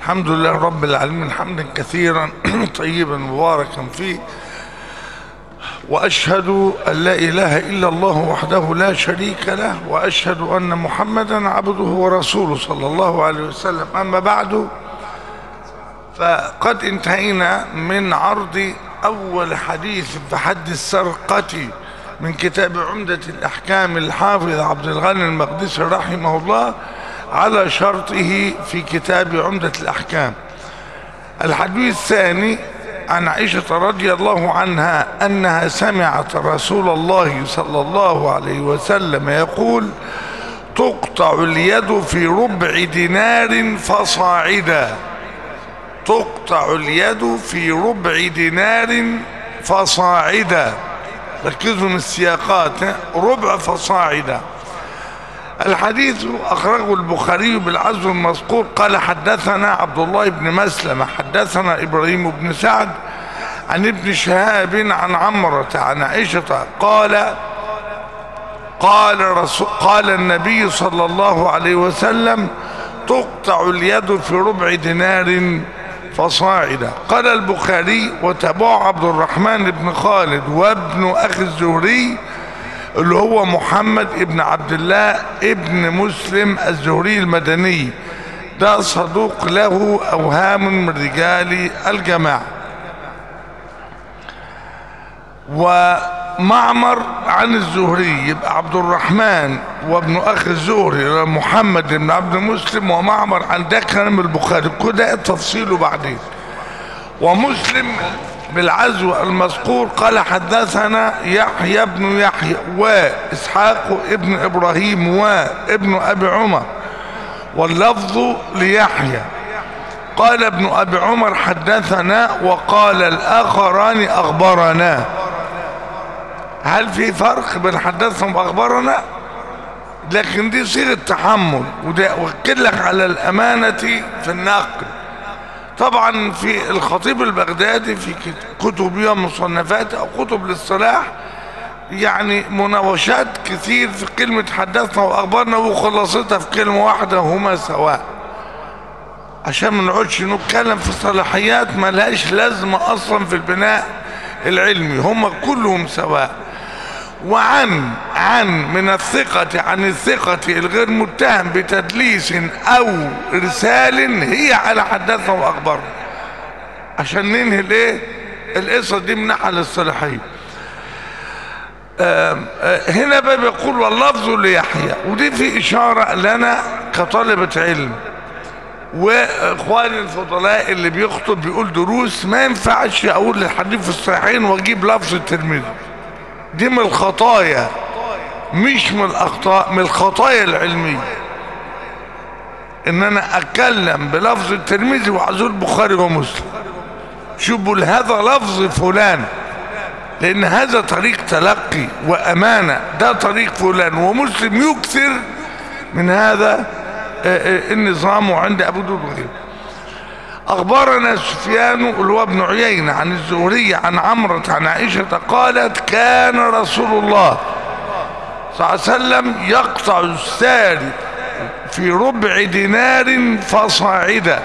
الحمد لله رب العالمين حمدا كثيرا طيبا مباركا فيه وأشهد أن لا إله إلا الله وحده لا شريك له وأشهد أن محمدا عبده ورسوله صلى الله عليه وسلم أما بعد فقد انتهينا من عرض أول حديث في حد السرقة من كتاب عمدة الأحكام الحافظ عبد الغني المقدسي رحمه الله على شرطه في كتاب عمدة الأحكام الحديث الثاني عن عائشة رضي الله عنها أنها سمعت رسول الله صلى الله عليه وسلم يقول تقطع اليد في ربع دينار فصاعدا تقطع اليد في ربع دينار فصاعدا ركزوا من السياقات ربع فصاعدا الحديث أخرجه البخاري بالعزو المذكور قال حدثنا عبد الله بن مسلمة حدثنا إبراهيم بن سعد عن ابن شهاب عن عمرة عن عائشة قال قال رسول قال النبي صلى الله عليه وسلم تقطع اليد في ربع دينار فصاعدا قال البخاري وتبع عبد الرحمن بن خالد وابن أخي الزهري اللي هو محمد ابن عبد الله ابن مسلم الزهري المدني ده صدوق له أوهام من رجال الجماعة ومعمر عن الزهري يبقى عبد الرحمن وابن أخي الزهري محمد بن عبد مسلم ومعمر عن ده كلام البخاري كده تفصيله بعدين ومسلم بالعزو المذكور قال حدثنا يحيى بن يحيى وإسحاق ابن إبراهيم وابن أبي عمر واللفظ ليحيى قال ابن أبي عمر حدثنا وقال الآخران أخبرنا هل في فرق بين حدثنا وأخبرنا لكن دي صيغة تحمل وده وكل لك على الأمانة في النقل طبعا في الخطيب البغدادي في كتبه ومصنفاته او كتب الاصطلاح يعني مناوشات كثير في كلمة حدثنا واخبرنا وخلصتها في كلمة واحدة هما سواء عشان ما نقعدش نتكلم في صلاحيات ما لهاش لازمة اصلا في البناء العلمي هما كلهم سواء وعن عن من الثقة عن الثقة الغير متهم بتدليس أو إرسال هي على حدثنا وأخبرنا عشان ننهي الايه القصة دي من ناحية الاصطلاحية هنا بقى بيقول واللفظ ليحيى ودي في إشارة لنا كطالبة علم واخواني الفضلاء اللي بيخطب بيقول دروس ما ينفعش اقول الحديث في الصحيحين واجيب لفظ الترمذي دي من الخطايا مش من الاخطاء من الخطايا العلميه ان انا اتكلم بلفظ الترمذي وعزول البخاري ومسلم شوفوا هذا لفظ فلان لان هذا طريق تلقي وامانه ده طريق فلان ومسلم يكثر من هذا النظام عند ابو داود وغيره أخبرنا سفيان اللي هو ابن عيينة عن الزهري عن عمرة عن عائشة قالت كان رسول الله صلى الله عليه وسلم يقطع الساري في ربع دينار فصاعدا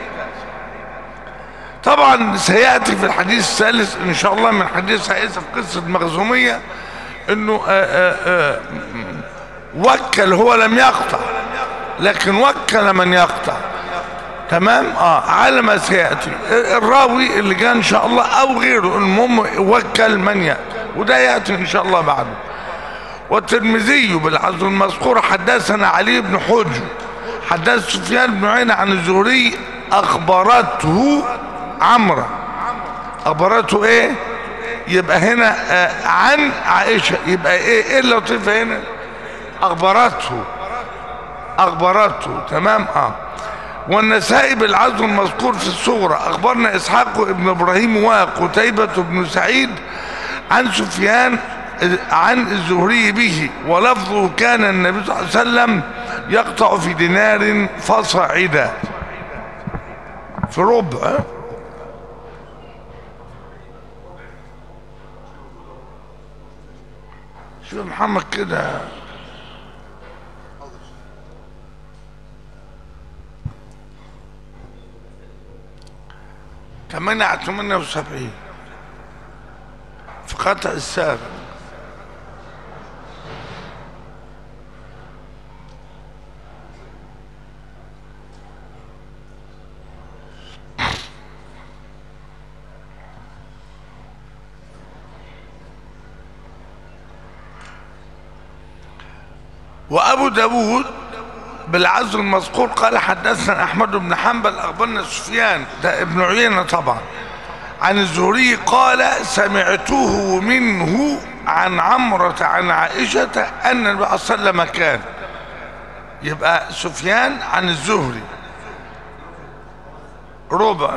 طبعا سيأتي في الحديث الثالث إن شاء الله من حديث عائشة في قصة مخزومية إنه آآ آآ وكل هو لم يقطع لكن وكل من يقطع تمام اه على ما سياتي الراوي اللي جاء ان شاء الله او غيره المهم وكل من ياتي وده ياتي ان شاء الله بعده والترمذي بالعزو المذكور حدثنا علي بن حجر حدث سفيان بن عيينة عن الزهري اخبرته عمرة اخبرته ايه يبقى هنا آه عن عائشة يبقى ايه ايه اللطيفة هنا اخبرته اخبرته تمام اه والنسائي بالعزو المذكور في الصغرى اخبرنا اسحاق ابن ابراهيم وقتيبة بن سعيد عن سفيان عن الزهري به ولفظه كان النبي صلى الله عليه وسلم يقطع في دينار فصاعدا في ربع شوف محمد كده 8 على 78 في قطع السابق وابو داود بالعزو المذكور قال حدثنا احمد بن حنبل اخبرنا سفيان ده ابن عيينه طبعا عن الزهري قال سمعته منه عن عمرة عن عائشة أن النبي صلى الله عليه وسلم كان يبقى سفيان عن الزهري ربع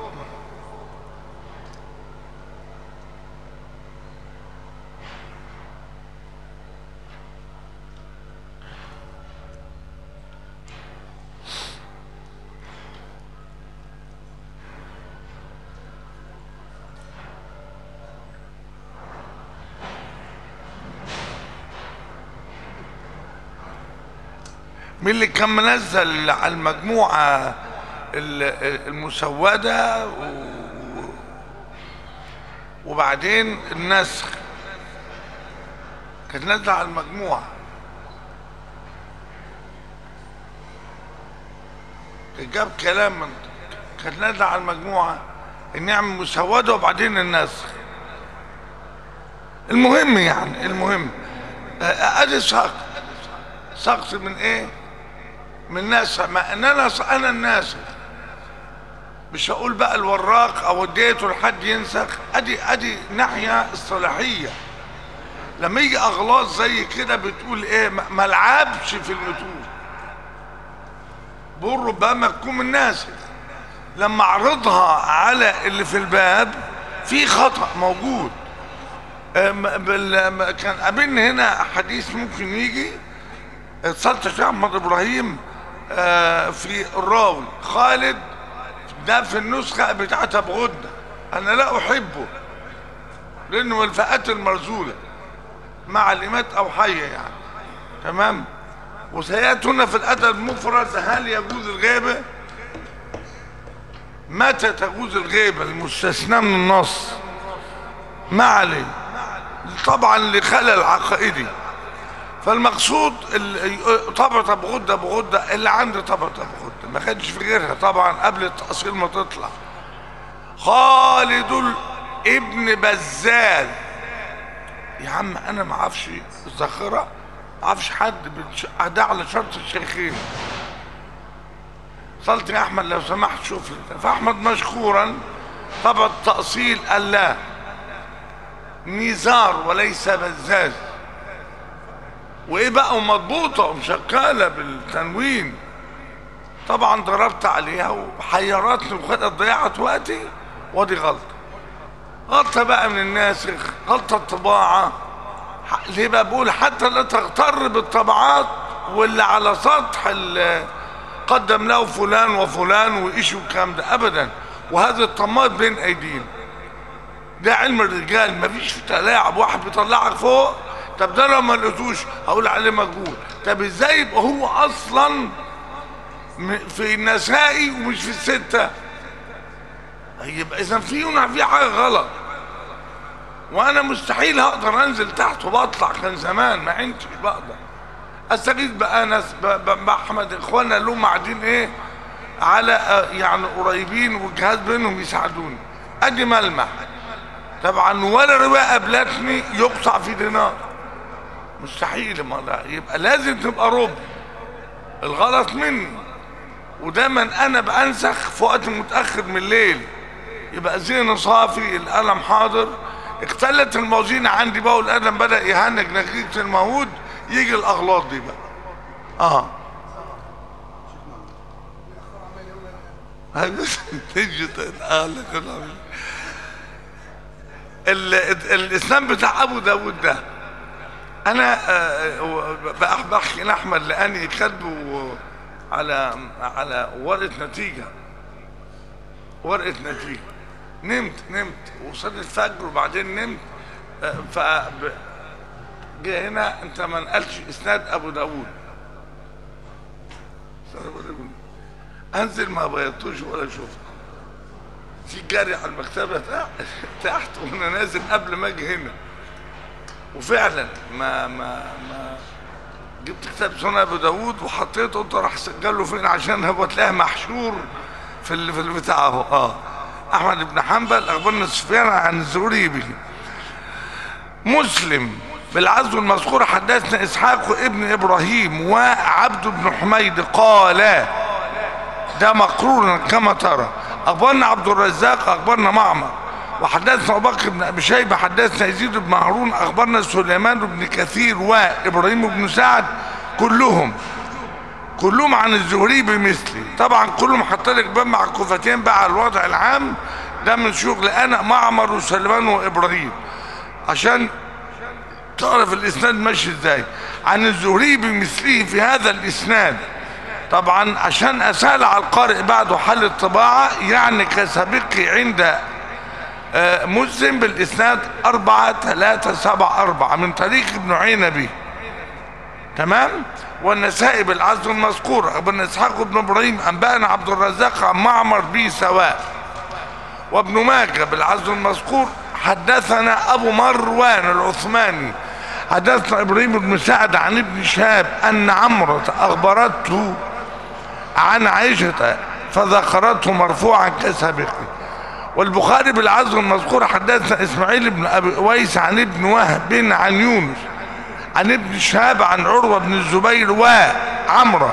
مين اللي كان منزل على المجموعة ال- المسودة و- وبعدين النسخ كانت نازلة على المجموعة جاب كلام من كانت نازلة على المجموعة النعم مسودة وبعدين النسخ المهم يعني المهم آه، ادي سقط سقط من ايه من ناس ما ان انا انا الناس مش هقول بقى الوراق او اديته لحد ينسخ ادي ادي ناحيه اصطلاحيه لما يجي اغلاط زي كده بتقول ايه ما ما العبش في المتون بقول ربما تكون من ناسخ لما اعرضها على اللي في الباب في خطأ موجود أم- بال- م- كان قابلني هنا حديث ممكن يجي اتصلت الشيخ احمد ابراهيم آه، في الراوي خالد ده في النسخه بتاعت ابو غده انا لا احبه لانه من الفئات المرزوله معلمات او حيه يعني تمام وسياتي هنا في الادب المفرد هل يجوز الغيبه متى تجوز الغيبه المستثنى من النص ما عليه طبعا لخلل عقائدي فالمقصود ال- طبعة ابو غده ابو غده اللي عندي طبعة ابو غده ما كانش في غيرها طبعا قبل التأصيل ما تطلع خالد ال- ابن بزال يا عم انا ما اعرفش الذاكره ما اعرفش حد بتش- ده على شرط الشيخين صلت يا احمد لو سمحت شوف لي. فاحمد مشكورا طبعا التأصيل قال لا نزار وليس بزاز وايه بقى ومضبوطه ومشكله بالتنوين طبعا ضربت عليها وحيرتني وخدت ضيعت وقتي ودي غلطه غلطه بقى من الناسخ غلطه طباعه ح- ليه بقى بقول حتى لا تغتر بالطبعات واللي على سطح ال- قدم له فلان وفلان وايش والكلام ده ابدا وهذا الطماط بين ايدينا ده علم الرجال مفيش في تلاعب واحد بيطلعك فوق طب ده لو ما لقيتوش هقول عليه مجهول طب ازاي يبقى هو اصلا م- في النسائي ومش في الستة يبقى اذا في هنا في حاجة غلط وانا مستحيل هقدر انزل تحت وبطلع كان زمان ما عندش بقدر استغيث بقى ناس ب- ب- باحمد اخوانا اللي هم قاعدين ايه على آه، يعني قريبين والجهاز بينهم يساعدوني ادي ملمح طبعا ولا رواية قابلتني يقطع في دينار مستحيل ما لا يبقى لازم تبقى ربع الغلط مني ودايما انا بنسخ في وقت متاخر من الليل يبقى ذهن صافي القلم حاضر اختلت الموازين عندي بقى والقلم بدا يهنج نتيجه الموعود يجي الاغلاط دي بقى اه تيجي تقال ال- ال- الاسلام بتاع ابو داود ده انا آه، بقى بحكي لاحمد لاني كاتبه على على ورقه نتيجه ورقه نتيجه نمت نمت وصلت الفجر وبعدين نمت آه، ف جه هنا انت ما نقلتش اسناد ابو داود انزل ما بيضتوش ولا شفت في جري على المكتبة تحت, تحت وانا نازل قبل ما اجي هنا وفعلا ما ما ما جبت كتاب سنة ابو داوود وحطيته قلت راح اسجله فين عشان هو تلاقيه محشور في ال- في البتاع اهو اه احمد بن حنبل اخبرنا سفيان عن الزهري به مسلم بالعزو المذكور حدثنا اسحاق ابن ابراهيم وعبد بن حميد قال ده مقرونا كما ترى اخبرنا عبد الرزاق اخبرنا معمر وحدثنا ابو بكر بن ابي شيبه حدثنا يزيد بن هارون اخبرنا سليمان بن كثير وابراهيم بن سعد كلهم كلهم عن الزهري بمثلي طبعا كلهم حط لك باب مع الكوفتين بقى على الوضع العام ده من شغل انا معمر وسليمان وابراهيم عشان تعرف الاسناد ماشي ازاي عن الزهري بمثله في هذا الاسناد طبعا عشان اسهل على القارئ بعده حل الطباعة يعني كسابقي عند آه، مسلم بالاسناد أربعة ثلاثة سبعة أربعة من طريق ابن عينبي تمام والنسائي بالعزم المذكور ابن اسحاق بن ابراهيم انبانا عبد الرزاق عن معمر به سواء وابن ماجه بالعزم المذكور حدثنا ابو مروان العثماني حدثنا ابراهيم بن سعد عن ابن شهاب ان عمرة اخبرته عن عائشة فذكرته مرفوعا كسابقه والبخاري بالعزم المذكور حدثنا اسماعيل بن ابي اويس عن ابن وهب عن يونس عن ابن شهاب عن عروة بن الزبير وعمرة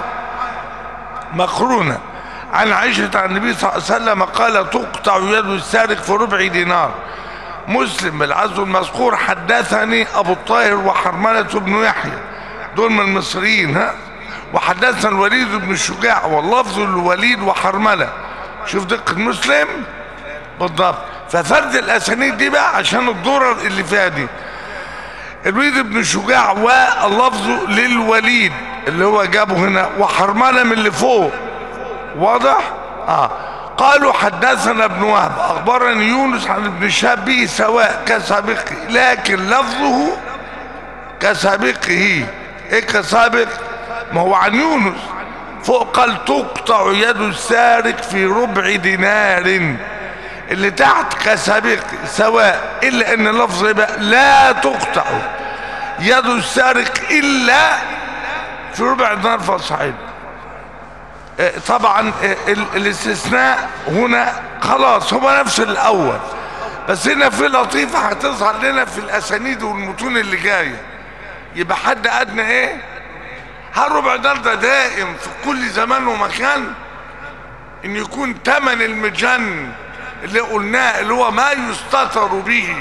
مقرونة عن عائشة عن النبي صلى الله عليه وسلم قال تقطع يد السارق في ربع دينار مسلم بالعزو المذكور حدثني ابو الطاهر وحرملة بن يحيى دول من المصريين ها وحدثنا الوليد بن الشجاع واللفظ الوليد وحرملة شوف دقة مسلم بالضبط ففرد الاسانيد دي بقى عشان الضرر اللي فيها دي الوليد بن شجاع واللفظ للوليد اللي هو جابه هنا وحرملة من اللي فوق واضح اه قالوا حدثنا ابن وهب اخبرني يونس عن ابن شهاب به سواء كسابقه لكن لفظه كسابقه ايه كسابق ما هو عن يونس فوق قال تقطع يد السارق في ربع دينار اللي تحت كسابق سواء الا ان اللفظ يبقى لا تقطع يد السارق الا في ربع دينار فصحيح آه، طبعا آه، ال- الاستثناء هنا خلاص هو نفس الاول بس هنا في لطيفة هتظهر لنا في الاسانيد والمتون اللي جاية يبقى حد ادنى ايه هل ربع دينار ده دائم في كل زمان ومكان ان يكون تمن المجن اللي قلناه اللي هو ما يستتر به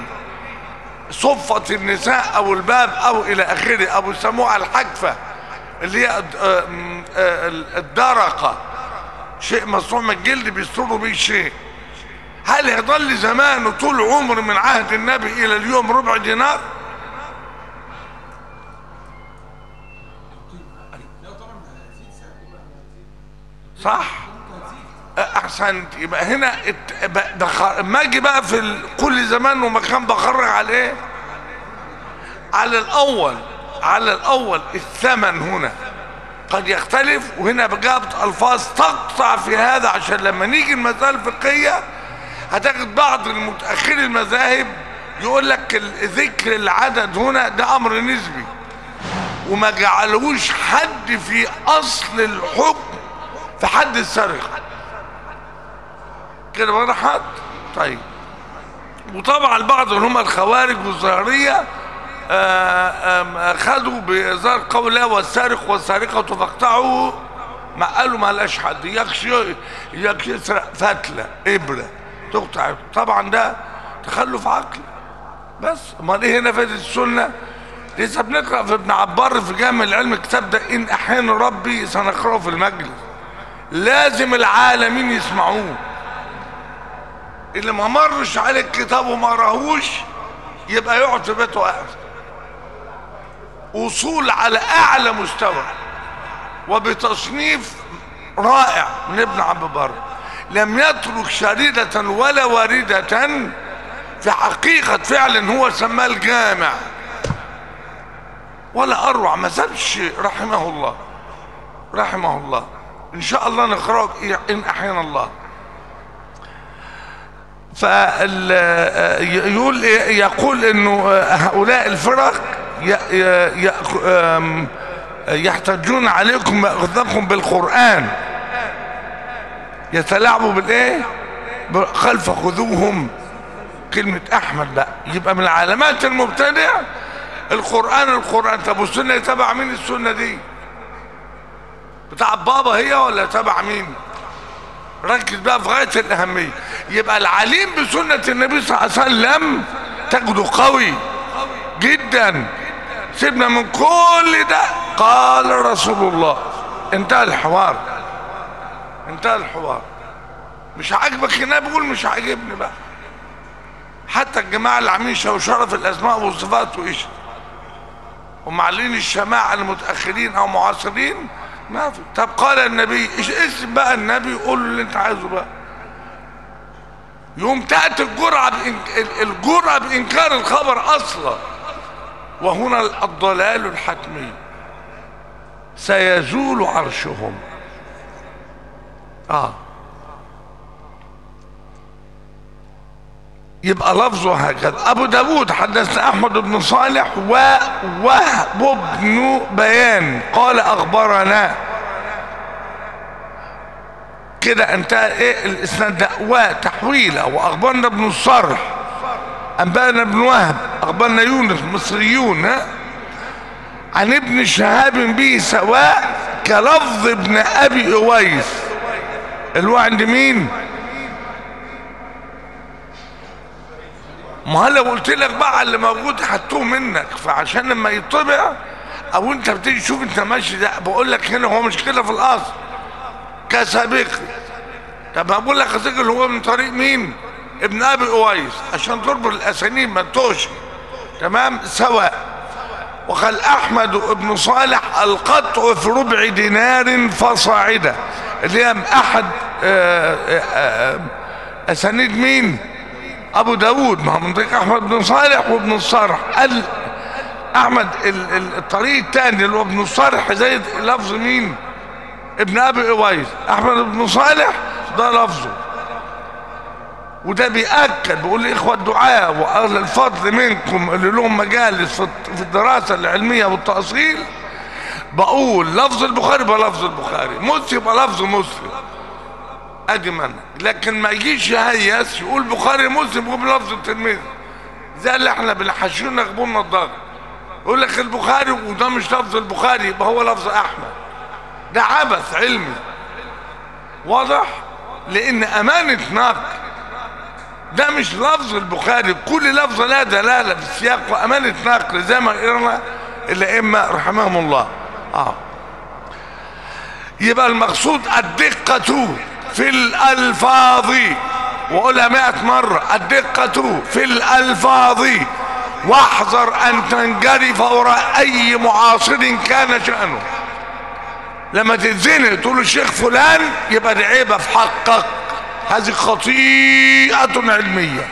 صفة النساء او الباب او الى اخره او يسموها الحجفة اللي هي الد- آه، م- آه، الدرقة شيء مصنوع من الجلد بيستروا بيه شيء هل يظل زمانه طول عمر من عهد النبي الى اليوم ربع دينار صح احسنت يبقى هنا ات- بقى- بخ- ما اجي بقى في ال- كل زمان ومكان بخرج على ايه على الاول على الاول الثمن هنا قد يختلف وهنا جابت الفاظ تقطع في هذا عشان لما نيجي المسائل الفقهيه هتاخد بعض المتاخرين المذاهب يقول لك ال- ذكر العدد هنا ده امر نسبي وما جعلوش حد في اصل الحكم في حد السرقه كده بقى حد طيب وطبعا البعض اللي هم الخوارج والظاهريه آه، آم، خدوا بإزار قول الله والسارق والسارقة فاقطعوا ما قالوا ما لهاش حد يكشي يكشي يسرق فتلة إبرة تقطع طبعا ده تخلف عقلي بس امال ايه هنا فاتت السنة لسه بنقرأ في ابن عبار في جامع العلم الكتاب ده إن أحيان ربي سنقرأه في المجلس لازم العالمين يسمعوه اللي ما مرش عليه الكتاب وما راهوش يبقى يقعد في بيته قاعد وصول على اعلى مستوى وبتصنيف رائع من ابن عبد بر لم يترك شريدة ولا واردة في حقيقة فعلا هو سماه الجامع ولا اروع ما سابش رحمه الله رحمه الله ان شاء الله نقرأ ان احيانا الله فيقول يقول انه هؤلاء الفرق ي- ي- ي- آم، يحتجون عليكم ياخذكم بالقران يتلاعبوا بالايه ب- خلف خذوهم كلمة أحمد بقى يبقى من علامات المبتدع القرآن القرآن طب والسنة تبع مين السنة دي؟ بتاع بابا هي ولا تبع مين؟ ركز بقى في غاية الأهمية يبقى العليم بسنة النبي صلى الله عليه وسلم تجده قوي جدا سيبنا من كل ده قال رسول الله انتهى الحوار انتهى الحوار مش عاجبك هنا بقول مش عاجبني بقى حتى الجماعة اللي عاملين شوشرة في الأسماء والصفات وإيش ومعلين الشماعة المتأخرين أو معاصرين ما في طب قال النبي إيش اسم بقى النبي قول له اللي أنت عايزه بقى يوم تأتي الجرعة بإنك... الجرعة بإنكار الخبر أصلا وهنا الضلال الحتمي سيزول عرشهم آه يبقى لفظه هكذا ابو داود حدثنا احمد بن صالح ووهب بن بيان قال اخبرنا كده انتهى ايه الاسناد ده وتحويله واخبرنا ابن الصرح انبانا ابن وهب اخبرنا يونس مصريون ها؟ عن ابن شهاب به سواء كلفظ ابن ابي اويس اللي هو عند مين؟ ما هلا قلت لك بقى اللي موجود حطوه منك فعشان لما يطبع او انت بتيجي تشوف انت ماشي ده بقول لك هنا هو مش كده في الاصل كسابقي طب بقول لك اسجل اللي هو من طريق مين؟ ابن ابي اويس عشان تربط الاسانيد ما تتوهش تمام سواء وقال احمد بن صالح القطع في ربع دينار فصاعدا اللي هي احد آه، آه، آه، اسانيد مين؟ ابو داود ما هو من طريق احمد بن صالح وابن الصرح قال احمد ال- ال- الطريق الثاني اللي هو ابن الصرح زي لفظ مين ابن ابي اويس احمد بن صالح ده لفظه وده بيأكد بيقول لإخوة الدعاء وأهل الفضل منكم اللي لهم مجالس في في الدراسة العلمية والتأصيل بقول لفظ البخاري يبقى لفظ البخاري مسلم يبقى لفظ مسلم ادي منهج لكن ما يجيش يهيس يقول بخاري مسلم يقول بلفظ التلميذ زي اللي احنا بنحشونا غبونا الضغط يقول لك البخاري وده مش لفظ البخاري يبقى هو لفظ احمد ده عبث علمي واضح لان امانه نقل ده مش لفظ البخاري كل لفظ لا دلاله في السياق وامانه نقل زي ما قلنا الائمه رحمهم الله اه يبقى المقصود الدقة في الألفاظ وقولها مئة مرة الدقة في الألفاظ واحذر أن تنجرف وراء أي معاصر كان شأنه لما تتزنق تقول الشيخ فلان يبقى دي عيبة في حقك هذه خطيئة علمية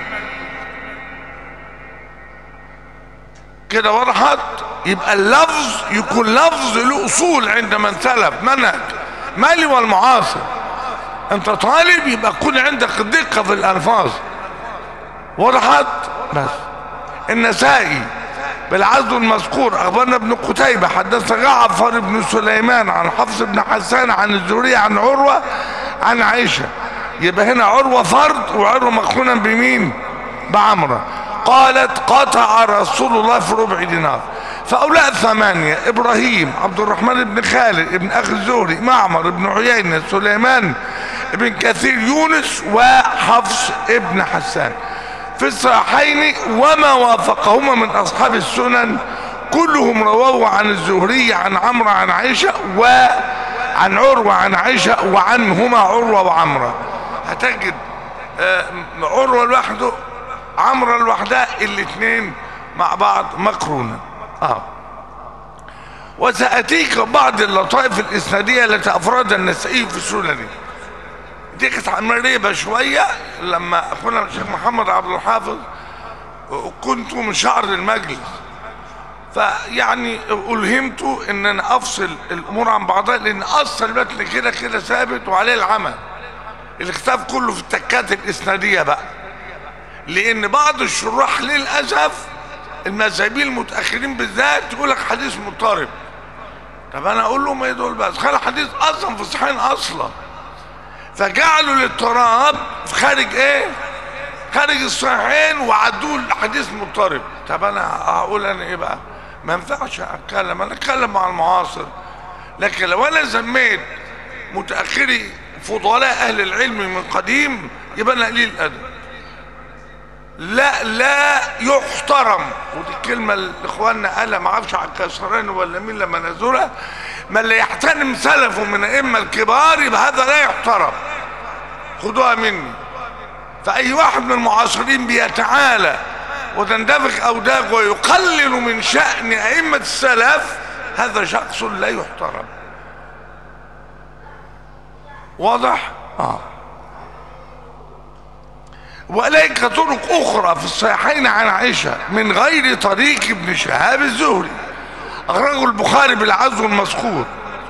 كده وضحت يبقى اللفظ يكون لفظ له اصول عند من سلف منهج مالي والمعاصر انت طالب يبقى يكون عندك دقه في الالفاظ وضحت بس النسائي بالعزل المذكور اخبرنا ابن قتيبة حدثنا جعفر بن سليمان عن حفص بن حسان عن الزهري عن عروة عن عائشة يبقى هنا عروة فرد وعروة مقرونا بمين بعمرة قالت قطع رسول الله في ربع دينار فأولاء ثمانية إبراهيم عبد الرحمن بن خالد ابن أخي الزهري معمر بن عيينة سليمان بن كثير يونس وحفص ابن حسان في الصحيحين وما وافقهما من أصحاب السنن كلهم رووا عن الزهري عن عمرو عن عائشة وعن عروة عن عائشة وعنهما عروة وعمرة هتجد آه، عروة لوحده عمرة لوحدها الاثنين مع بعض مقرونة اه وسأتيك بعض اللطائف الإسنادية التي أفراد النسائي في سننه دي كانت مريبة شوية لما أخونا الشيخ محمد عبد الحافظ كنت من شعر المجلس فيعني ألهمت ان انا افصل الامور عن بعضها لان اصل المتن كده كده ثابت وعليه العمل الكتاب كله في التكات الاسنادية بقى لان بعض الشراح للاسف المذهبيين المتاخرين بالذات يقول لك حديث مضطرب طب انا اقول لهم ايه دول بس خلي الحديث اصلا في الصحيحين اصلا فجعلوا الاضطراب في خارج ايه خارج الصحيحين وعدوه الحديث مضطرب طب انا هقول انا ايه بقى ما ينفعش اتكلم انا اتكلم مع المعاصر لكن لو انا سميت متاخري فضلاء اهل العلم من قديم يبقى انا قليل الادب لا لا يحترم ودي الكلمة اللي اخواننا قالها ما اعرفش على الكسران ولا مين لما نزلها من لا يحترم سلفه من الائمة الكبار يبقى هذا لا يحترم خدوها مني فأي واحد من المعاصرين بيتعالى وتندفق أوداغ ويقلل من شأن أئمة السلف هذا شخص لا يحترم واضح؟ آه وإليك طرق أخرى في الصحيحين عن عائشة من غير طريق ابن شهاب الزهري أخرجه البخاري بالعزو المذكور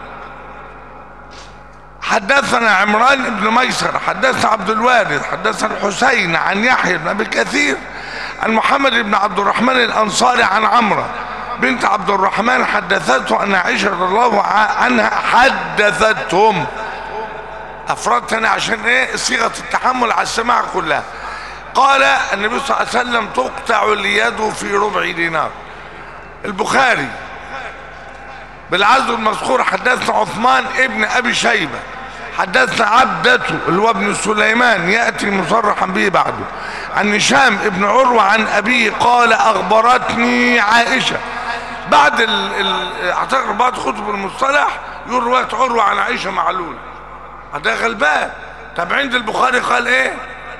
حدثنا عمران بن ميسر حدثنا عبد الوارث حدثنا الحسين عن يحيى بن أبي كثير عن محمد بن عبد الرحمن الأنصاري عن عمرو بنت عبد الرحمن حدثته أن عائشة رضي الله عنها حدثتهم أفردت أنا عشان إيه صيغة التحمل على السماع كلها قال النبي صلى الله عليه وسلم تقطع اليد في ربع دينار البخاري بالعزو المذكور حدثنا عثمان ابن ابي شيبه حدثنا عبدته اللي هو ابن سليمان ياتي مصرحا به بعده عن هشام ابن عروه عن ابيه قال اخبرتني عائشه بعد ال... ال... اعتقد بعض كتب المصطلح يقول روايه عروه عن عائشه معلول ده غلبان طب عند البخاري قال ايه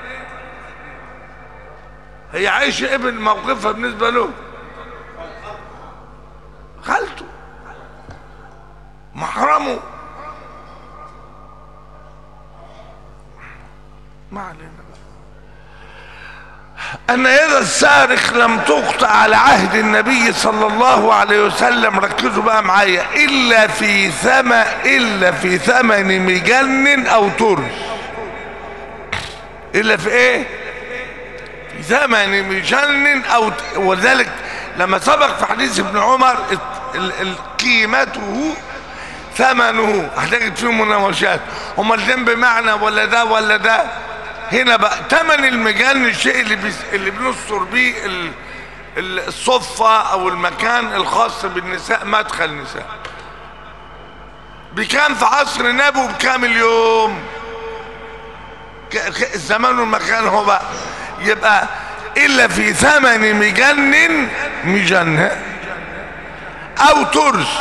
هي عائشه ابن موقفها بالنسبه له خالته محرمه ما علينا أن يد السارق لم تقطع على عهد النبي صلى الله عليه وسلم ركزوا بقى معايا إلا في ثمن إلا في ثمن مجن أو ترس إلا في إيه؟ في ثمن مجن أو وذلك لما سبق في حديث ابن عمر قيمته ثمنه هتجد فيه مناوشات هما الاثنين بمعنى ولا ده ولا ده هنا بقى ثمن المجان الشيء اللي بيس اللي بنستر بيه الصفة او المكان الخاص بالنساء مدخل النساء بكام في عصر النبي وبكام اليوم الزمان والمكان هو بقى يبقى الا في ثمن مجن مجن او ترس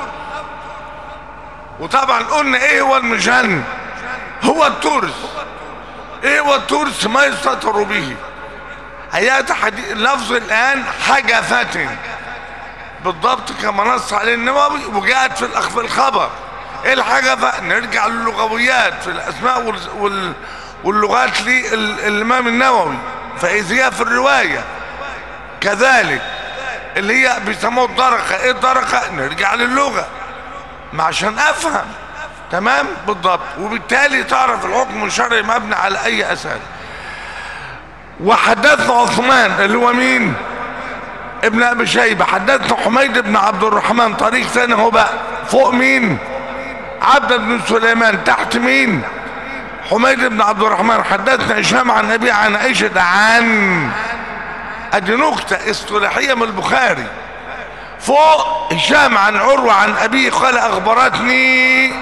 وطبعا قلنا ايه هو المجن هو الترس ايه هو الترس ما يستطر به هيات حديث لفظ الان حجفة بالضبط كما نص عليه النووي وجاءت في الاخ في الخبر ايه الحجفة نرجع للغويات في الاسماء وال... وال... واللغات للامام النووي فاذا في الرواية كذلك اللي هي بيسموه الدرقة ايه الدرقة نرجع للغة ما عشان افهم تمام بالضبط وبالتالي تعرف الحكم الشرعي مبني على اي اساس وحدثنا عثمان اللي هو مين ابن ابي شيبه حدثنا حميد بن عبد الرحمن طريق ثاني هو بقى فوق مين عبد بن سليمان تحت مين حميد بن عبد الرحمن حدثنا هشام عن ابي عن عائشه عن ادي نكته اصطلاحيه من البخاري فوق هشام عن عروة عن أبيه قال أخبرتني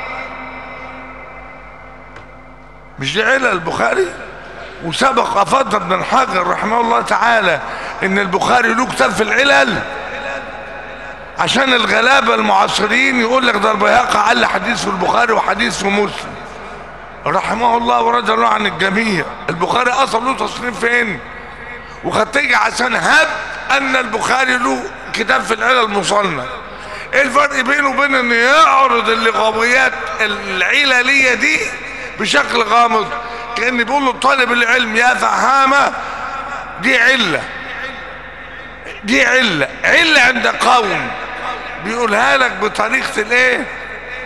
مش دي علة البخاري وسبق أفضل ابن الحجر رحمه الله تعالى إن البخاري له كتاب في العلل عشان الغلابة المعاصرين يقول لك ده البيهقي على حديث في البخاري وحديث في مسلم رحمه الله ورضي الله عن الجميع البخاري أصلا له تصنيف فين وخدتيجي عشان هب أن البخاري له كتاب في العلل المصنف ايه الفرق بينه وبين ان يعرض اللغويات العلليه دي بشكل غامض كان بيقول لطالب العلم يا فهامه دي عله دي عله عله عند قوم بيقولها لك بطريقه الايه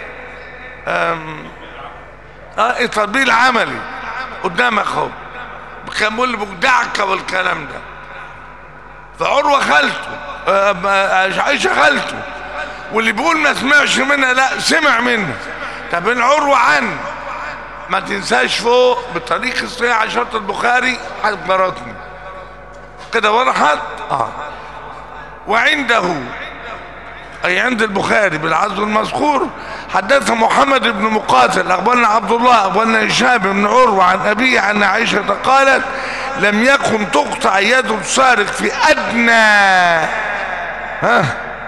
اه التطبيق العملي قدامك اهو كان بيقول لي دعك والكلام ده فعروة خالته آه، آه، عائشة خالته واللي بيقول ما سمعش منها لا سمع منها طب ان عروة عن ما تنساش فوق بطريق الصحيح عشرة البخاري حضرتني كده وضحت اه وعنده اي عند البخاري بالعزو المذكور حدث محمد بن مقاتل اخبرنا عبد الله اخبرنا هشام بن عروه عن ابيه عن عائشه قالت لم يكن تقطع يد السارق في ادنى ها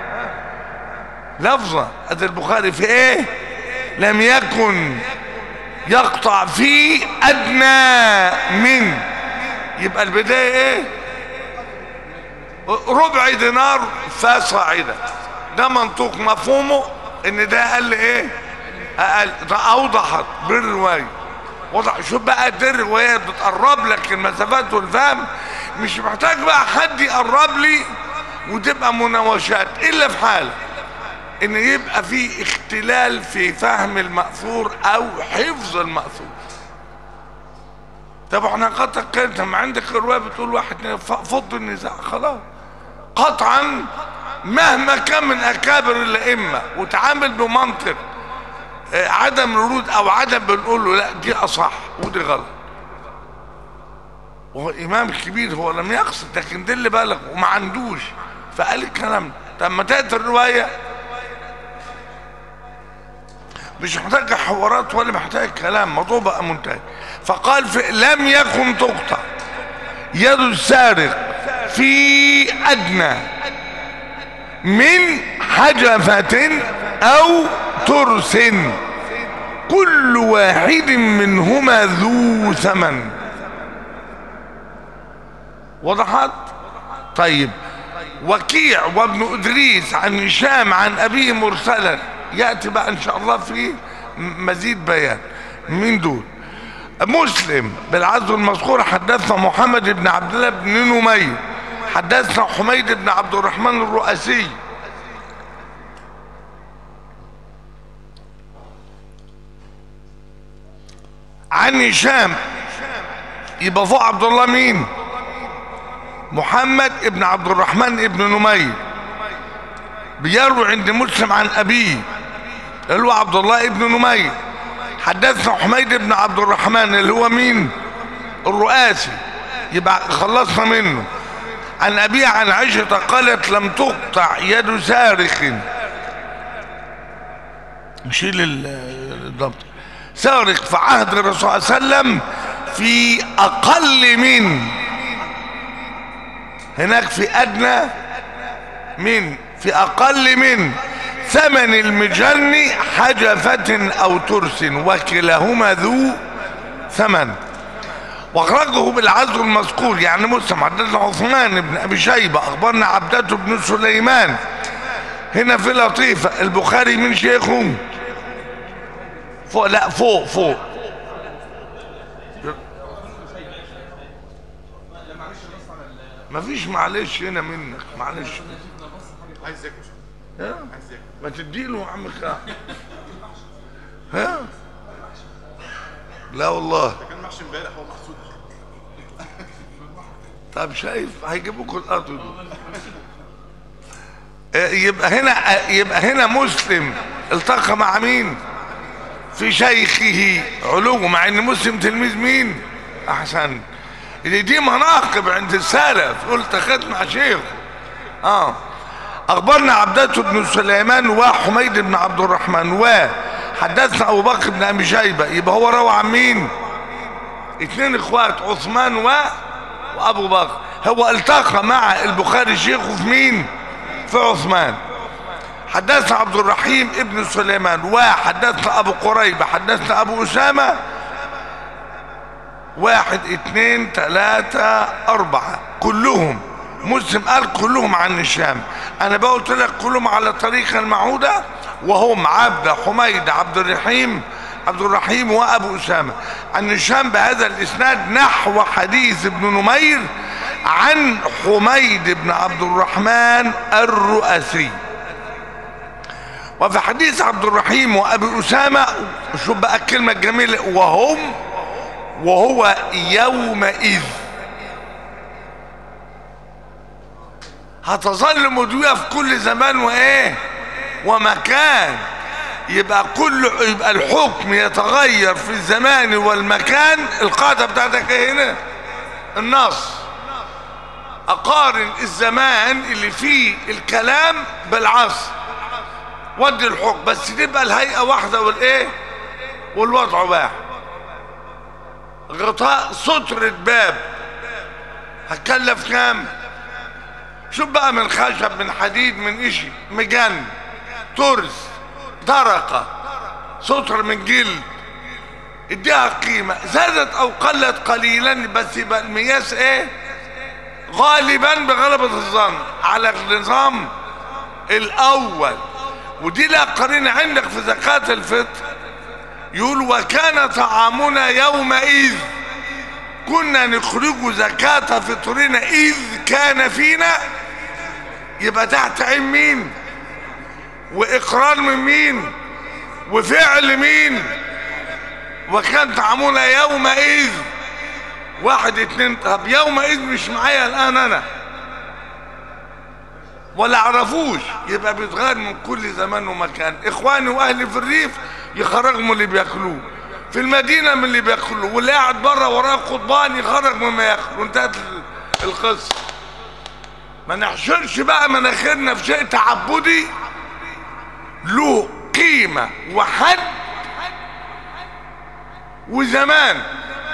لفظه ادي البخاري في ايه لم يكن يقطع في ادنى من يبقى البدايه ايه ربع دينار فصاعدا ده منطوق مفهومه ان ده اقل ايه اقل ده اوضحت بالروايه وضح شوف بقى دي الروايه بتقرب لك المسافات والفهم مش محتاج بقى حد يقرب لي وتبقى مناوشات الا في حاله ان يبقى في اختلال في فهم المأثور او حفظ المأثور طب احنا قطع كانت ما عندك الروايه بتقول واحد اتنين، ف- فض النزاع خلاص قطعا مهما كان من اكابر الائمه وتعامل بمنطق آه، عدم الورود او عدم بنقول له لا دي اصح ودي غلط وهو امام كبير هو لم يقصد لكن ده اللي بالغ وما عندوش فقال الكلام ده طب ما تاتي الروايه مش محتاج حوارات ولا محتاج كلام موضوع بقى منتهي فقال في لم يكن تقطع يد السارق في ادنى من حجفة او ترس كل واحد منهما ذو ثمن وضحت طيب وكيع وابن ادريس عن هشام عن ابيه مرسلا ياتي بقى ان شاء الله في مزيد بيان من دول مسلم بالعزو المذكور حدثنا محمد بن عبد الله بن نمير حدثنا حميد بن عبد الرحمن الرؤاسي عن هشام يبقى فوق عبد الله مين محمد ابن عبد الرحمن ابن نمير بيروي عند مسلم عن ابيه اللي هو عبد الله ابن نمير حدثنا حميد بن عبد الرحمن اللي هو مين الرؤاسي يبقى خلصنا منه عن ابيه عن عائشه قالت لم تقطع يد سارق نشيل ال- الضبط سارق في عهد الرسول صلى الله عليه وسلم في اقل من هناك في ادنى من في اقل من ثمن المجن حجفة او ترس وكلاهما ذو ثمن واخرجه بالعزو المذكور يعني مسلم حدثنا عثمان بن ابي شيبه اخبرنا عبدة بن سليمان هنا في لطيفه البخاري من شيخه فوق لا فوق فوق مفيش معلش هنا منك معلش عايز ياكل ها عايز ياكل ما تديله يا عم خالد ها لا والله ده كان محشي امبارح هو مقصود طب شايف هيجيبوكوا الارض دول آه، يبقى هنا آه، يبقى هنا مسلم التقى مع مين في شيخه علو مع ان مسلم تلميذ مين احسن اللي دي مناقب عند السلف قلت اخذت مع شيخ اه اخبرنا عبدة بن سليمان وحميد بن عبد الرحمن وحدثنا ابو بكر بن ابي شيبه يبقى هو روى عن مين اثنين اخوات عثمان و وابو بكر هو التقى مع البخاري شيخه في مين في عثمان حدثنا عبد الرحيم ابن سليمان وحدثنا ابو قريبة حدثنا ابو اسامة واحد اثنين ثلاثة اربعة كلهم مسلم قال كلهم عن الشام انا بقى قلت لك كلهم على طريقة المعودة وهم عبد حميد عبد الرحيم عبد الرحيم وابو اسامة عن الشام بهذا الاسناد نحو حديث ابن نمير عن حميد بن عبد الرحمن الرؤاسي وفي حديث عبد الرحيم وابي اسامه شوف بقى الكلمه الجميله وهم وهو يومئذ هتظل مدوية في كل زمان وايه ومكان يبقى كل يبقى الحكم يتغير في الزمان والمكان القاعدة بتاعتك ايه هنا النص اقارن الزمان اللي فيه الكلام بالعصر ودي الحكم بس تبقى الهيئة واحدة والايه والوضع واحد غطاء سترة باب هتكلف كام شوف بقى من خشب من حديد من اشي مجن ترس درقة ستر من جلد اديها قيمة زادت او قلت قليلا بس يبقى المياس ايه غالبا بغلبة الظن على النظام الاول ودي لا قرينة عندك في زكاة الفطر يقول وكان طعامنا يومئذ كنا نخرج زكاة فطرنا إذ كان فينا يبقى تحت عين مين وإقرار من مين وفعل مين وكان طعامنا يومئذ واحد اتنين طب يومئذ مش معايا الآن أنا ولا عرفوش يبقى بيتغير من كل زمان ومكان اخواني واهلي في الريف يخرج من اللي بياكلوه في المدينة من اللي بياكلوه واللي قاعد بره وراه قضبان يخرج مما ياكل وانتهت القصة ما نحشرش بقى مناخيرنا في شيء تعبدي له قيمة وحد وزمان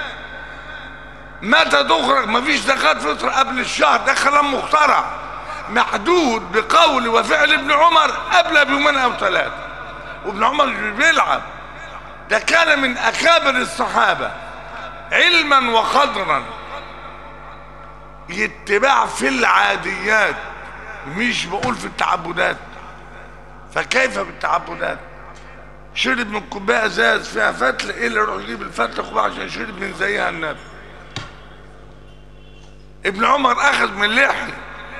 متى تخرج مفيش زكاة فطر قبل الشهر ده كلام مخترع محدود بقول وفعل ابن عمر قبل بيومين او ثلاثة وابن عمر مش بيلعب ده كان من اكابر الصحابة علما وقدرا يتباع في العاديات مش بقول في التعبدات فكيف بالتعبدات شرب من كوبايه ازاز فيها فتله ايه اللي يروح يجيب الفتله كوبايه عشان شرب من زيها النبي ابن عمر اخذ من لحيه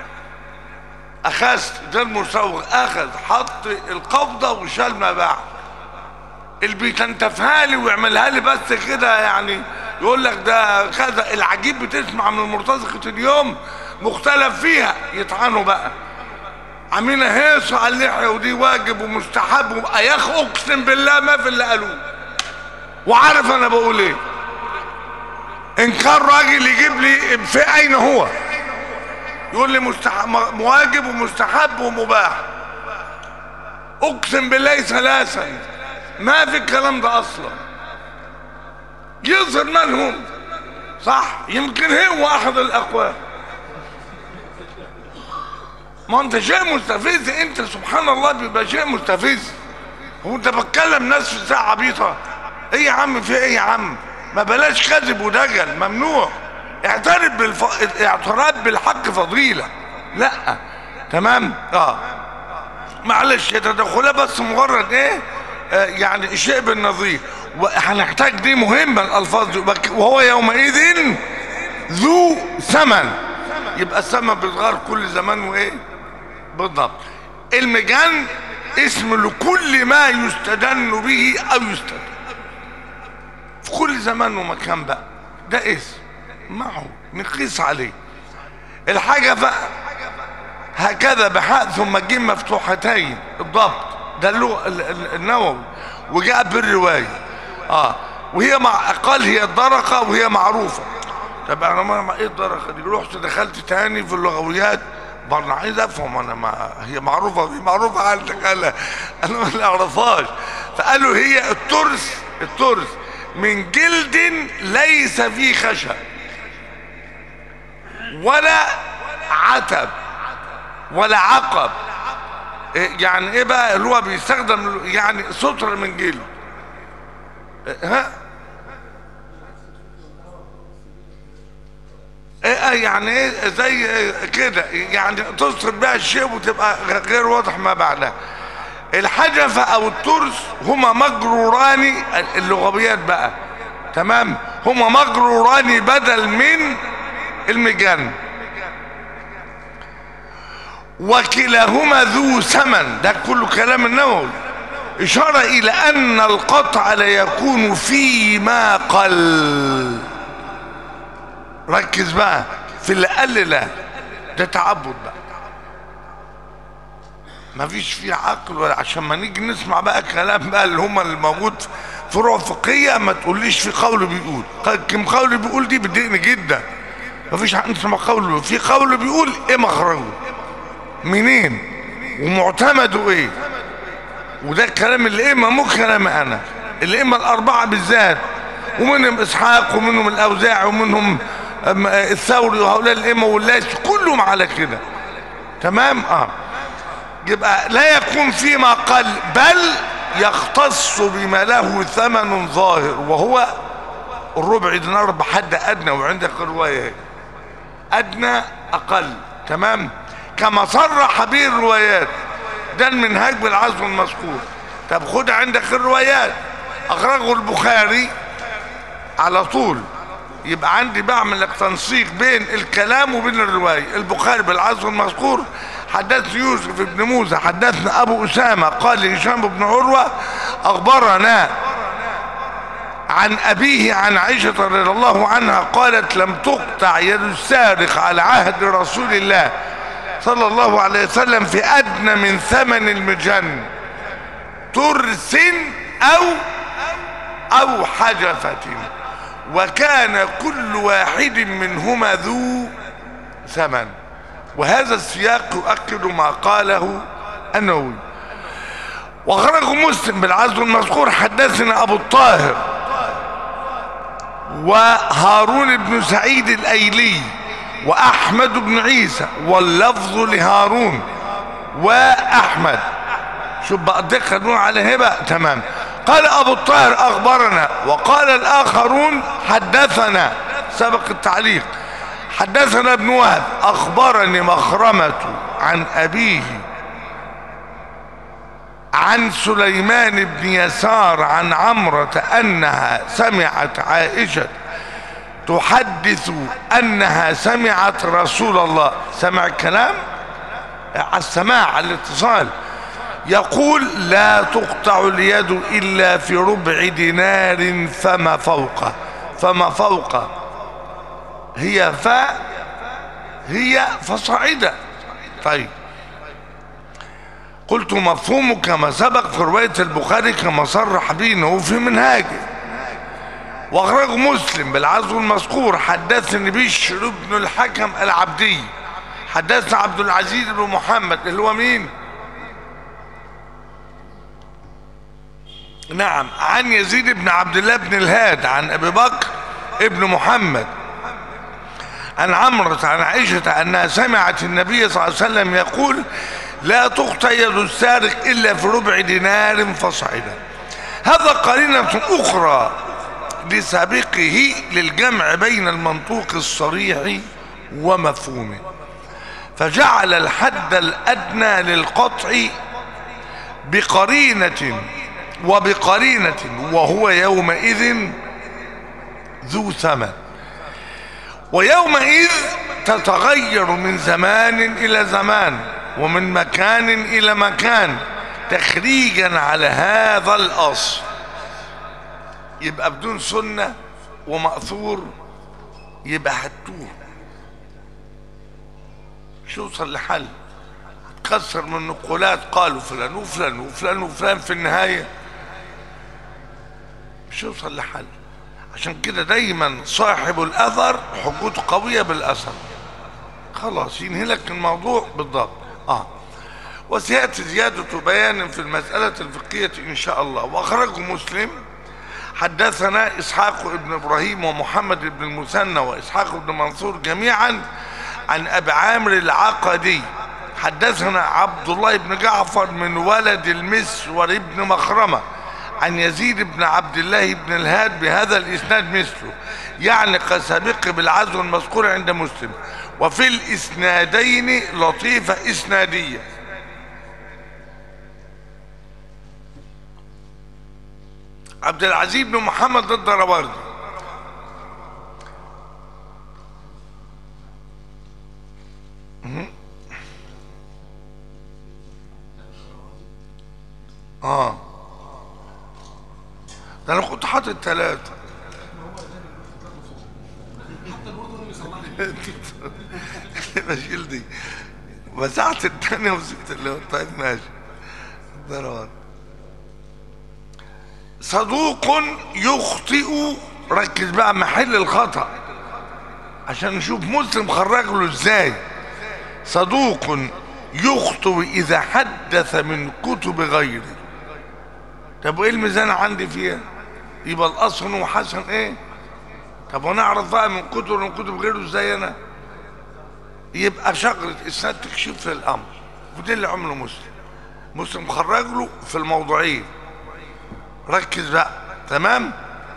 اخذت ده المسوغ اخذ حط القبضه وشال ما بعد اللي بيتنتفها لي ويعملها لي بس كده يعني يقول لك ده كذا العجيب بتسمع من مرتزقه اليوم مختلف فيها يطعنوا بقى عاملين هيصوا على اللحيه ودي واجب ومستحب يا اخي اقسم بالله ما في اللي قالوه وعارف انا بقول ايه ان كان راجل يجيب لي في اين هو يقول لي مستحب واجب ومستحب ومباح اقسم بالله ثلاثا ما في الكلام ده اصلا يظهر من هم صح يمكن هو احد الاقوال ما انت شيء مستفز انت سبحان الله بيبقى شيء مستفز هو انت بتكلم ناس في ساعه عبيطه ايه يا عم في ايه يا عم ما بلاش كذب ودجل ممنوع اعترف بالف... اعتراف بالحق فضيله لا تمام اه معلش تدخلها بس مجرد ايه آه يعني شيء بالنظير وهنحتاج دي مهمه الالفاظ دي وهو يومئذ ذو ثمن يبقى الثمن بيتغير كل زمان وايه بالضبط المجان اسم لكل ما يستدن به او يستدن في كل زمان ومكان بقى ده اسم معه نقيس عليه الحاجة بقى هكذا بحاء ثم جيم مفتوحتين الضبط ده اللغة النووي وجاء بالرواية اه وهي مع قال هي الدرقة وهي معروفة طب انا ما ايه الدرقة دي رحت دخلت تاني في اللغويات برضه عايز افهم انا ما هي معروفة هي معروفة عندك انا انا ما اعرفهاش فقالوا هي الترس الترس من جلد ليس فيه خشب ولا عتب ولا عقب يعني ايه بقى اللي هو بيستخدم يعني ستر من جلد ها ايه يعني ايه زي كده يعني تصرف بها الشيء وتبقى غير واضح ما بعدها الحجفة او الترس هما مجروران اللغويات بقى تمام هما مجروران بدل من المجان وكلاهما ذو ثمن ده كله كلام النووي إشارة إلى أن القطع لا يكون فيما قل ركز بقى في اللي قل لا ده تعبد بقى ما فيش فيه عقل ولا عشان ما نيجي نسمع بقى كلام بقى اللي هم الموجود فروع فقهيه ما تقوليش في قول بيقول كم قول بيقول دي بتضايقني جدا ما فيش حد نسمع قول في قول بيقول ايه مخرجه منين ومعتمده ايه وده الكلام الائمه مو كلامي انا الائمه الاربعه بالذات ومنهم اسحاق ومنهم الاوزاعي ومنهم أم- الثوري وهؤلاء الائمه واللاتي كلهم على كده تمام اه يبقى لا يكون فيما قل بل يختص بما له ثمن ظاهر وهو الربع دينار بحد ادنى وعندك الروايه ادنى اقل تمام كما صرح به الروايات ده المنهاج بالعزم المذكور طب خد عندك الروايات اخرجه البخاري على طول يبقى عندي بعمل لك تنسيق بين الكلام وبين الرواية البخاري بالعزم المذكور حدثني يوسف بن موسى حدثنا ابو اسامه قال لهشام بن عروه اخبرنا عن ابيه عن عائشه رضي الله عنها قالت لم تقطع يد السارق على عهد رسول الله صلى الله عليه وسلم في ادنى من ثمن المجن ترس او او حجفه وكان كل واحد منهما ذو ثمن وهذا السياق يؤكد ما قاله النووي وخرج مسلم بالعزم المذكور حدثنا ابو الطاهر وهارون بن سعيد الايلي واحمد بن عيسى واللفظ لهارون واحمد شوف بقى الدقه نقول على هبه تمام قال ابو الطاهر اخبرنا وقال الاخرون حدثنا سبق التعليق حدثنا ابن وهب اخبرني مخرمه عن ابيه عن سليمان بن يسار عن عمرة أنها سمعت عائشة تحدث أنها سمعت رسول الله سمع الكلام على السماع على الاتصال يقول لا تقطع اليد إلا في ربع دينار فما فوقه فما فوقه هي فاء هي فصاعدة طيب قلت مفهومه كما سبق في رواية البخاري كما صرح به انه في منهاجه واخرجه مسلم بالعزو المذكور حدثني بشر بن الحكم العبدي حدثنا عبد العزيز بن محمد اللي هو مين نعم عن يزيد بن عبد الله بن الهاد عن ابي بكر ابن محمد عن عمرة عن عائشة أنها سمعت النبي صلى الله عليه وسلم يقول لا تقطع يد السارق إلا في ربع دينار فصعدا هذا قرينة أخرى لسابقه للجمع بين المنطوق الصريح ومفهومه فجعل الحد الأدنى للقطع بقرينة وبقرينة وهو يومئذ ذو ثمن ويومئذ تتغير من زمان إلى زمان ومن مكان إلى مكان تخريجا على هذا الأصل يبقى بدون سنة ومأثور يبقى هتوه مش يوصل لحل تكسر من نقولات قالوا فلان وفلان وفلان وفلان في النهاية مش يوصل لحل عشان كده دايما صاحب الاثر حجته قويه بالاثر خلاص ينهي لك الموضوع بالضبط اه وسياتي زياده بيان في المساله الفقهيه ان شاء الله واخرجه مسلم حدثنا اسحاق بن ابراهيم ومحمد بن المثنى واسحاق بن منصور جميعا عن ابي عامر العقدي حدثنا عبد الله بن جعفر من ولد المسور بن مخرمه عن يزيد بن عبد الله بن الهاد بهذا الاسناد مثله يعني قد سبق بالعزو المذكور عند مسلم وفي الاسنادين لطيفه اسناديه عبد العزيز بن محمد ضد رواردي اه حط الثلاثة بشيل دي مسحت الثانية وسبت اللي طيب ماشي ضربات صدوق يخطئ ركز بقى محل الخطأ عشان نشوف مسلم خرج له ازاي صدوق يخطئ اذا حدث من كتب غيره طب وايه الميزان عندي فيها يبقى الاصل انه حسن ايه طب ونعرف بقى من كتب ومن كتب غيره ازاي انا يبقى شغلة اسناد تكشيف للامر ودي اللي عمله مسلم مسلم خرج له في الموضوعين ركز بقى تمام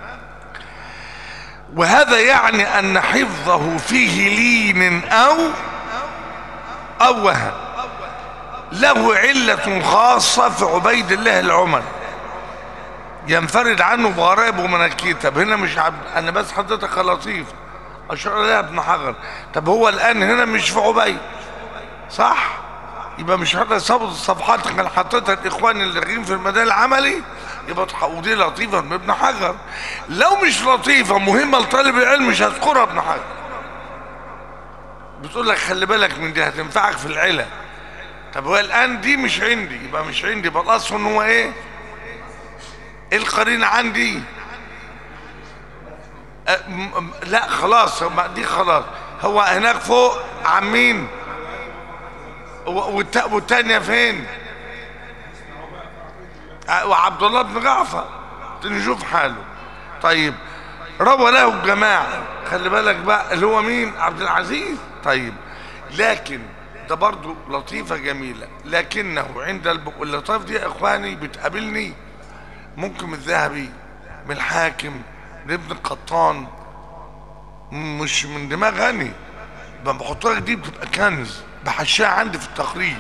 وهذا يعني ان حفظه فيه لين او او وهن له علة خاصة في عبيد الله العمر ينفرد عنه بغرائب ومناكير طب هنا مش عبد انا بس حضرتك لطيف اشار لها ابن حجر طب هو الان هنا مش في عبيد صح يبقى مش هذا صابت الصفحات اللي كان حاططها الاخوان اللي راجعين في المجال العملي يبقى ودي لطيفه من ابن حجر لو مش لطيفه مهمه لطالب العلم مش هذكرها ابن حجر بتقول لك خلي بالك من دي هتنفعك في العلة طب هو الان دي مش عندي يبقى مش عندي يبقى الاصل ان هو ايه ايه القرينه عندي أه م- م- لا خلاص ما دي خلاص هو هناك فوق عمين و- والت- والتانية فين أه وعبد الله بن جعفر نشوف حاله طيب روى له الجماعة خلي بالك بقى اللي هو مين عبد العزيز طيب لكن ده برضو لطيفة جميلة لكنه عند الب... اللطاف دي يا اخواني بتقابلني ممكن من الذهبي من الحاكم من ابن القطان مش من دماغ غني لما بحط لك دي بتبقى كنز بحشاها عندي في التقريب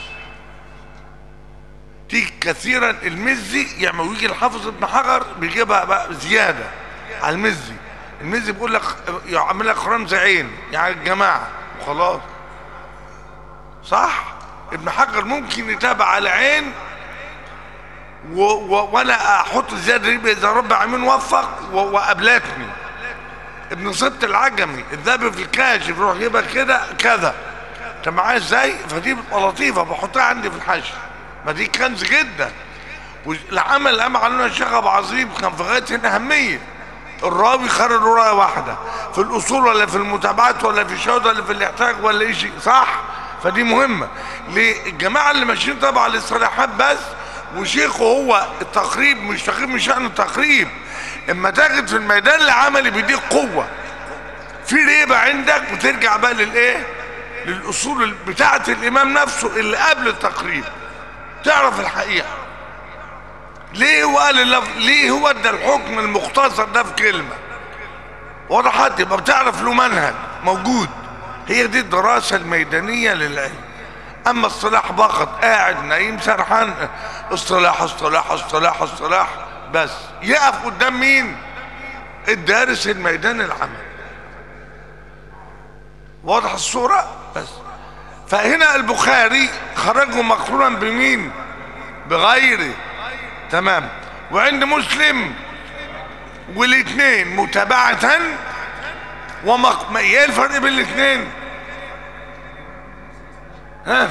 تيجي كثيرا المزي يعني لما يجي الحافظ ابن حجر بيجيبها بقى زياده على المزي المزي بيقول لك يعمل لك رمز عين يعني الجماعه وخلاص صح ابن حجر ممكن يتابع على عين و و وانا احط زياده دي اذا رب العالمين وفق و- وقابلتني ابن صبت العجمي الذهبي في الكاشف يروح يبقى كده كذا انت معايا ازاي فدي بتبقى لطيفه بحطها عندي في الحشر ما دي كنز جدا والعمل اللي قام علينا الشيخ ابو عظيم كان في غايه الاهميه الراوي خرج روايه واحده في الاصول ولا في المتابعات ولا في الشهاده ولا في الاحتاج ولا اي شيء صح فدي مهمه ليه الجماعه اللي ماشيين طبعا الاصطلاحات بس وشيخه هو التقريب مش تقريب من شأن التقريب اما تجد في الميدان العملي بيديك قوه في ريبه عندك وترجع بقى للايه للاصول بتاعه الامام نفسه اللي قبل التقريب تعرف الحقيقه ليه هو قال اللف... ليه هو ادى الحكم المختصر ده في كلمه وضحت يبقى بتعرف له منهج موجود هي دي الدراسه الميدانيه للعلم اما اصطلاح فقط قاعد نايم سرحان اصطلاح اصطلاح اصطلاح اصطلاح بس يقف قدام مين الدارس الميدان العمل واضح الصورة بس فهنا البخاري خرجه مقرونا بمين بغيره تمام وعند مسلم والاثنين متابعة ومق... ما- ايه الفرق بين الاثنين ها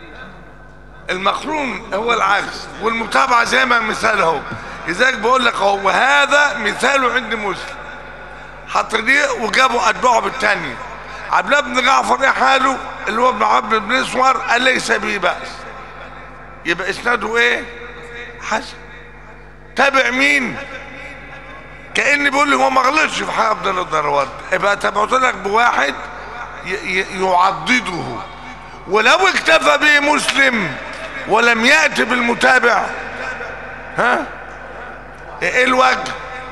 المقرون هو العكس والمتابعة زي ما مثال اهو لذلك بقول لك اهو وهذا مثاله عند مسلم حط دي وجابوا اتباعه بالتانية عبد الله بن جعفر ايه حاله اللي هو ابن عبد بن اسور قال ليس به بأس يبقى اسناده ايه حسن تابع مين كأني بيقول لي هو ما غلطش في حق عبد الله الدروات يبقى تابعت لك بواحد ي- ي- يعضده ولو اكتفى به مسلم ولم يأتي بالمتابع ها ايه الوجه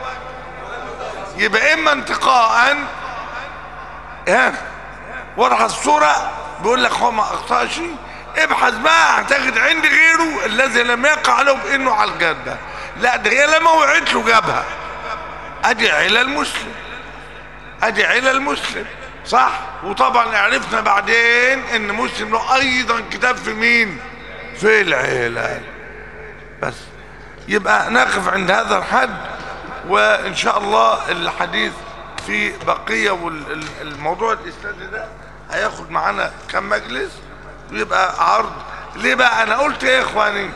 يبقى اما انتقاء ها واضحه الصوره بيقول لك هو ما اخطاش ابحث بقى هتجد عندي غيره الذي لم يقع له بانه على الجده لا ده هي لما وقعت له جابها ادي علل مسلم ادي علل مسلم صح وطبعا عرفنا بعدين ان مسلم له ايضا كتاب في مين في العلل بس يبقى نقف عند هذا الحد وان شاء الله الحديث في بقيه والموضوع الاسنادي ده هياخد معانا كم مجلس ويبقى عرض ليه بقى انا قلت ايه يا اخواني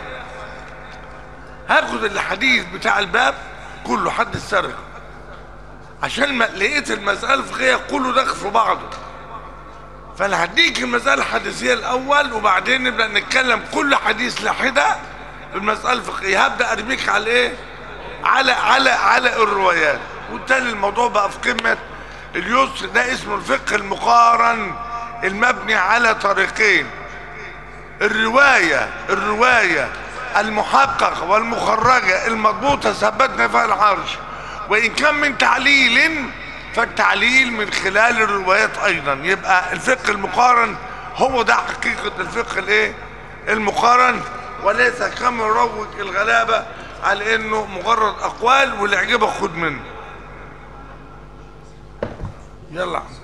هاخد الحديث بتاع الباب كله حد السرقه عشان ما لقيت المساله الفقهيه كله داخل في بعضه فانا هديك المساله الحديثيه الاول وبعدين نبدا نتكلم كل حديث لحده في المساله الفقهيه هبدا ارميك على ايه على على على الروايات وبالتالي الموضوع بقى في قمه اليسر ده اسمه الفقه المقارن المبني على طريقين الروايه الروايه المحققه والمخرجه المضبوطه ثبتنا فيها العرش وان كان من تعليل فالتعليل من خلال الروايات ايضا يبقى الفقه المقارن هو ده حقيقه الفقه الايه المقارن وليس كما يروج الغلابه على انه مجرد اقوال واللي يعجبك خد منه يلا